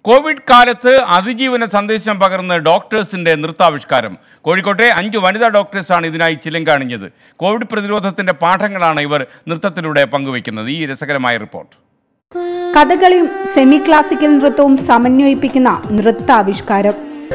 Covid കാലത്ത് അതിജീവന സന്ദേശം പകർന്ന് ഡോക്ടേഴ്സിന്റെ നൃത്താവിഷ്കാരം കോഴിക്കോട്ടെ അഞ്ച് വനിതാ ഡോക്ടേഴ്സാണ് ഇതിനായി ചിലങ്കാണിഞ്ഞത് കോവിഡ് പ്രതിരോധത്തിന്റെ പാഠങ്ങളാണ് ഇവർ നൃത്തത്തിലൂടെ പങ്കുവയ്ക്കുന്നത് ഈ രസകരമായ റിപ്പോർട്ട് കഥകളിയും സെമി ക്ലാസിക്കൽ നൃത്തവും സമന്വയിപ്പിക്കുന്ന നൃത്താവിഷ്കാരം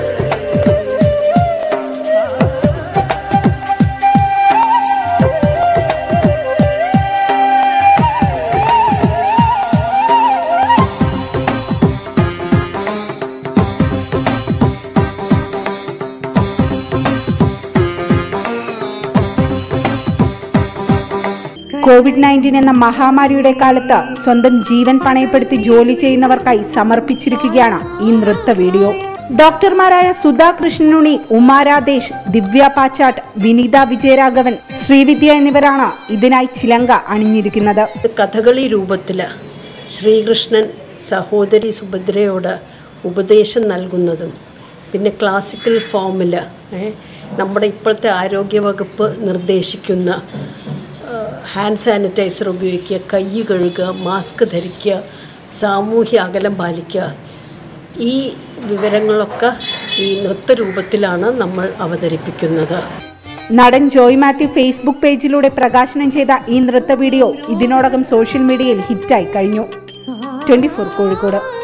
കോവിഡ് നയൻറ്റീൻ എന്ന മഹാമാരിയുടെ കാലത്ത് സ്വന്തം ജീവൻ പണയപ്പെടുത്തി ജോലി ചെയ്യുന്നവർക്കായി സമർപ്പിച്ചിരിക്കുകയാണ് ഈ നൃത്ത വീഡിയോ ഡോക്ടർമാരായ സുധാ കൃഷ്ണനുണി ഉമാരാദേശ് ദിവ്യ പാച്ചാട്ട് വിനീത വിജയരാഘവൻ ശ്രീവിദ്യ എന്നിവരാണ് ഇതിനായി ചിലങ്ക അണിഞ്ഞിരിക്കുന്നത് കഥകളി രൂപത്തിൽ ശ്രീകൃഷ്ണൻ സഹോദരി സുഭദ്രയോട് ഉപദേശം നൽകുന്നതും പിന്നെ ക്ലാസിക്കൽ ഫോമിൽ നമ്മുടെ ഇപ്പോഴത്തെ ആരോഗ്യവകുപ്പ് നിർദ്ദേശിക്കുന്ന ഹാൻഡ് സാനിറ്റൈസർ ഉപയോഗിക്കുക കൈ കഴുകുക മാസ്ക് ധരിക്കുക സാമൂഹ്യ അകലം പാലിക്കുക ഈ വിവരങ്ങളൊക്കെ ഈ നൃത്തരൂപത്തിലാണ് നമ്മൾ അവതരിപ്പിക്കുന്നത് നടൻ ജോയ് മാത്യു ഫേസ്ബുക്ക് പേജിലൂടെ പ്രകാശനം ചെയ്ത ഈ നൃത്ത വീഡിയോ ഇതിനോടകം സോഷ്യൽ മീഡിയയിൽ ഹിറ്റായി കഴിഞ്ഞു ട്വന്റി ഫോർ കോഴിക്കോട്